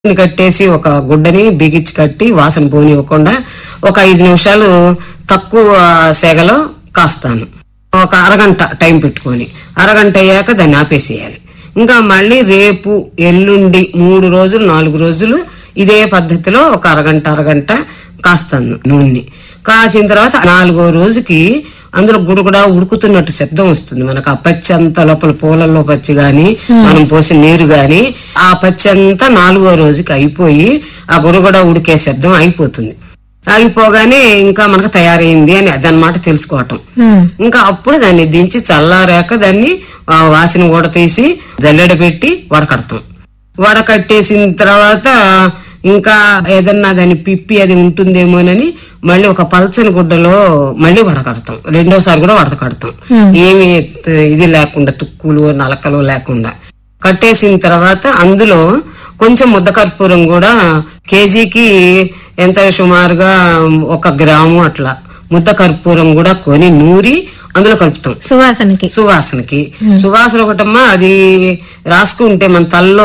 ని కట్టేసి ఒక గుడ్డని బిగించి కట్టి వాసన పోనివ్వకుండా ఒక ఐదు నిమిషాలు తక్కువ సెగలో కాస్తాను ఒక అరగంట టైం పెట్టుకొని అరగంట అయ్యాక దాన్ని ఆపేసేయాలి ఇంకా మళ్ళీ రేపు ఎల్లుండి మూడు రోజులు నాలుగు రోజులు ఇదే పద్ధతిలో ఒక అరగంట అరగంట కాస్తాను నూనె కాచిన తర్వాత నాలుగో రోజుకి అందులో గుడుగుడా ఉడుకుతున్నట్టు శబ్దం వస్తుంది మనకు ఆ పచ్చి అంతా లోపల పూలల్లో పచ్చి గాని మనం పోసిన నీరు గాని ఆ పచ్చి అంతా నాలుగో రోజుకి అయిపోయి ఆ గుడుగుడ ఉడికే శబ్దం అయిపోతుంది ఆగిపోగానే ఇంకా మనకు తయారైంది అని అదనమాట తెలుసుకోవటం ఇంకా అప్పుడు దాన్ని దించి చల్లారాక దాన్ని ఆ వాసన కూడా తీసి జల్లెడ పెట్టి వడకడతాం వడకట్టేసిన తర్వాత ఇంకా ఏదన్నా దాని పిప్పి అది ఉంటుందేమోనని మళ్ళీ ఒక పల్చని గుడ్డలో మళ్ళీ వడకడతాం రెండోసారి కూడా వడకడతాం ఏమి ఇది లేకుండా తుక్కులు నలకలు లేకుండా కట్టేసిన తర్వాత అందులో కొంచెం ముద్ద కర్పూరం కూడా కేజీకి ఎంత సుమారుగా ఒక గ్రాము అట్లా ముద్ద కర్పూరం కూడా కొని నూరి అందులో కలుపుతాం సువాసనకి సువాసనకి సువాసన ఒకటమ్మా అది రాసుకుంటే మన తల్లో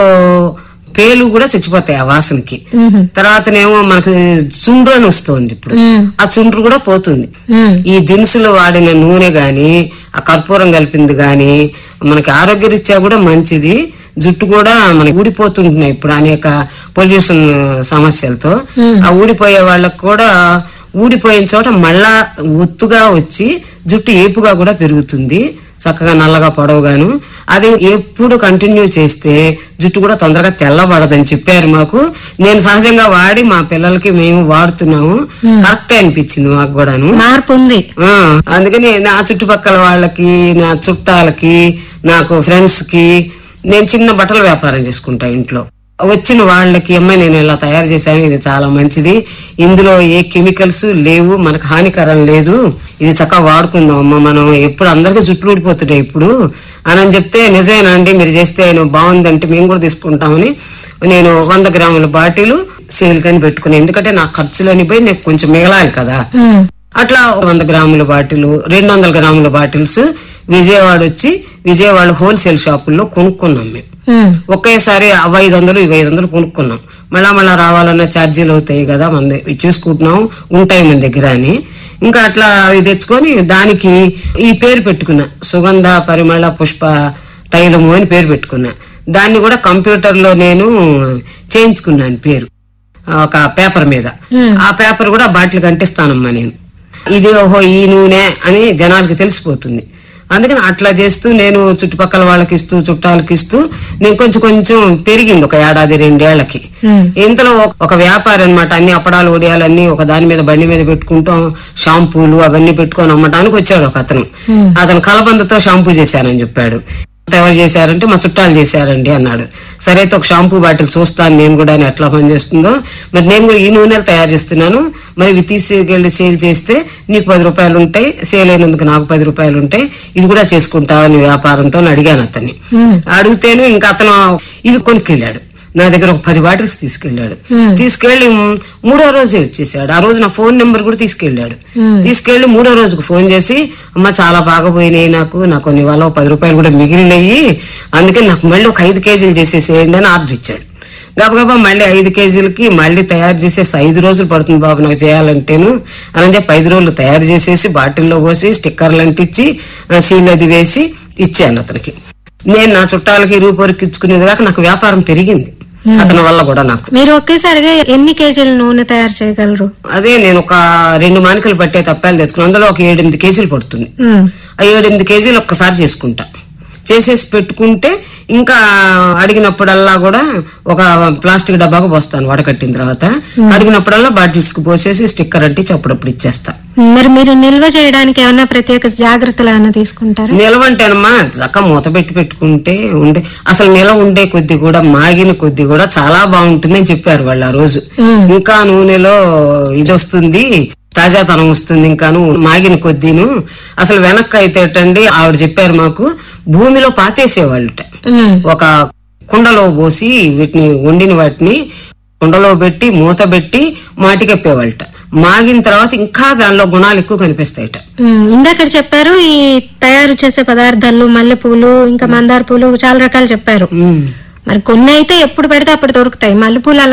పేలు కూడా చచ్చిపోతాయి ఆ వాసనకి తర్వాతనేమో మనకు చుండ్రు అని వస్తుంది ఇప్పుడు ఆ చుండ్రు కూడా పోతుంది ఈ దినుసులు వాడిన నూనె గాని ఆ కర్పూరం కలిపింది గాని మనకి ఆరోగ్యరీత్యా కూడా మంచిది జుట్టు కూడా మనకి ఊడిపోతుంటున్నాయి ఇప్పుడు అనేక పొల్యూషన్ సమస్యలతో ఆ ఊడిపోయే వాళ్ళకు కూడా ఊడిపోయిన చోట మళ్ళా ఒత్తుగా వచ్చి జుట్టు ఏపుగా కూడా పెరుగుతుంది చక్కగా నల్లగా పొడవుగాను అది ఎప్పుడు కంటిన్యూ చేస్తే జుట్టు కూడా తొందరగా తెల్లబడదని చెప్పారు మాకు నేను సహజంగా వాడి మా పిల్లలకి మేము వాడుతున్నాము కరెక్ట్ అనిపించింది మాకు కూడాను మార్పు ఉంది ఆ, అందుకని నా చుట్టుపక్కల వాళ్ళకి నా చుట్టాలకి నాకు ఫ్రెండ్స్ కి నేను చిన్న బట్టల వ్యాపారం చేసుకుంటా ఇంట్లో వచ్చిన వాళ్ళకి అమ్మాయి నేను ఇలా తయారు చేశాను ఇది చాలా మంచిది ఇందులో ఏ కెమికల్స్ లేవు మనకు హానికరం లేదు ఇది చక్కగా వాడుకుందాం అమ్మ మనం ఎప్పుడు అందరికీ జుట్లు ఊడిపోతున్నాయి ఇప్పుడు అని అని చెప్తే నిజమేనండి మీరు చేస్తే నువ్వు బాగుందంటే మేము కూడా తీసుకుంటామని నేను వంద గ్రాముల బాటిల్ సేల్ కని పెట్టుకుని ఎందుకంటే నా ఖర్చులని పోయి నాకు కొంచెం మిగలాలి కదా ఉమ్. అట్లా వంద గ్రాముల బాటిల్ రెండు వందల గ్రాముల బాటిల్స్ విజయవాడ వచ్చి విజయవాడ హోల్సేల్ షాపుల్లో కొనుక్కున్నాం మేము ఉమ్. ఒకేసారి అవి ఐదు వందలు ఇవి ఐదు వందలు కొనుక్కున్నాం మళ్ళా మళ్ళా రావాలన్న ఛార్జీలు అవుతాయి కదా మన దగ్గర ఇవి చూసుకుంటున్నాం ఉంటాయి మన దగ్గర అని ఇంకా అట్లా అవి తెచ్చుకొని దానికి ఈ పేరు పెట్టుకున్నా సుగంధ పరిమళ పుష్ప తైలము అని పేరు పెట్టుకున్నా దాన్ని కూడా కంప్యూటర్ లో నేను చేయించుకున్నాను పేరు ఒక పేపర్ మీద ఆ పేపర్ కూడా బాటిల్ కంటిస్తానమ్మా నేను ఇది ఓహో ఈ నూనె అని జనాలకి తెలిసిపోతుంది అందుకని అట్లా చేస్తూ నేను చుట్టుపక్కల వాళ్ళకి ఇస్తూ చుట్టాలకి ఇస్తూ నేను కొంచెం కొంచెం పెరిగింది ఒక ఏడాది రెండేళ్లకి ఇంతలో ఒక- ఒక వ్యాపారి అన్నమాట అన్ని అప్పడాలు ఒడియాలన్నీ ఒక దాని మీద బండి మీద పెట్టుకుంటాం షాంపూలు అవన్నీ పెట్టుకొని అమ్మటానికి వచ్చాడు ఒక అతను అతను కలబందతో షాంపూ చేశానని చెప్పాడు ఎవరు చేశారంటే మా చుట్టాలు చేశారండి అన్నాడు సరే అయితే ఒక షాంపూ బాటిల్ చూస్తాను నేను కూడా అని ఎట్లా పనిచేస్తుందో మరి నేను కూడా ఈ నూనెలు తయారు చేస్తున్నాను మరి ఇవి తీసుకెళ్లి సేల్ చేస్తే నీకు పది రూపాయలు ఉంటాయి సేల్ అయినందుకు నాకు పది రూపాయలు ఉంటాయి ఇది కూడా చేసుకుంటావని వ్యాపారంతో అని అడిగాను అతన్ని అడిగితేను ఇంకా అతను ఇవి కొనుక్కెళ్ళాడు నా దగ్గర ఒక పది బాటిల్స్ తీసుకెళ్లాడు తీసుకెళ్లి మ్, మూడో రోజే వచ్చేసాడు ఆ రోజు నా ఫోన్ నెంబర్ కూడా తీసుకెళ్లాడు తీసుకెళ్లి మూడో రోజుకు ఫోన్ చేసి అమ్మ చాలా బాగా పోయినాయి నాకు నాకు కొన్ని వాళ్ళ పది రూపాయలు కూడా మిగిలినాయి అందుకని నాకు మళ్ళీ ఒక ఐదు కేజీలు చేసేసేయండి అని ఆర్డర్ ఇచ్చాడు గబగబా మళ్ళీ ఐదు కేజీలకి మళ్ళీ తయారు చేసేసి ఐదు రోజులు పడుతుంది బాబు నాకు చేయాలంటేను అని చెప్పి ఐదు రోజులు తయారు చేసేసి బాటిల్లో పోసి స్టిక్కర్లు అంటించి ఆ, సీల్ అది వేసి ఇచ్చాను అతనికి నేను నా చుట్టాలకి రూపొరికి ఇచ్చుకునేది కాక నాకు వ్యాపారం పెరిగింది అతని వల్ల కూడా నాకు మీరు ఒకేసారిగా ఎన్ని కేజీల నూనె తయారు చేయగలరు అదే నేను ఒక రెండు మానికలు పట్టే తప్పాలు తెచ్చుకున్నాను అందులో ఒక ఏడెనిమిది కేజీలు పడుతుంది ఉమ్. ఆ ఏడెనిమిది కేజీలు ఒక్కసారి చేసుకుంటా చేసేసి పెట్టుకుంటే ఇంకా అడిగినప్పుడల్లా కూడా ఒక ప్లాస్టిక్ డబ్బాకు పోస్తాను వడకట్టిన తర్వాత అడిగినప్పుడల్లా బాటిల్స్ కు పోసేసి స్టిక్కర్ అంటించి అప్పుడప్పుడు ఇచ్చేస్తా మరి మీరు నిల్వ చేయడానికి ఏమన్నా ప్రత్యేక జాగ్రత్తలు ఏమన్నా తీసుకుంటారా నిలవ అంటేనమ్మా చక్క మూత పెట్టి పెట్టుకుంటే ఉండే అసలు నిలవ ఉండే కొద్ది కూడా మాగిన కొద్ది కూడా చాలా బాగుంటుంది అని చెప్పారు వాళ్ళు ఆ రోజు ఇంకా నూనెలో ఇది వస్తుంది తాజాతనం వస్తుంది ఇంకాను మాగిన కొద్దీను అసలు వెనక్కి అయితే ఏంటండి ఆవిడ చెప్పారు మాకు భూమిలో పాతేసేవాళ్ళుట ఉమ్. ఒక కుండలో పోసి వీటిని వండిన వాటిని కుండలో పెట్టి మూత పెట్టి మాటికెప్పేవాళ్ళట మాగిన తర్వాత ఇంకా దానిలో గుణాలు ఎక్కువ కనిపిస్తాయట ఉమ్, ఇందాక చెప్పారు ఈ తయారు చేసే పదార్థాలు మల్లెపూలు ఇంకా మందార పూలు చాలా రకాలు చెప్పారు ఉమ్. మరి కొన్ని అయితే ఎప్పుడు పెడితే అప్పుడు దొరుకుతాయి మల్లెపూలు అలా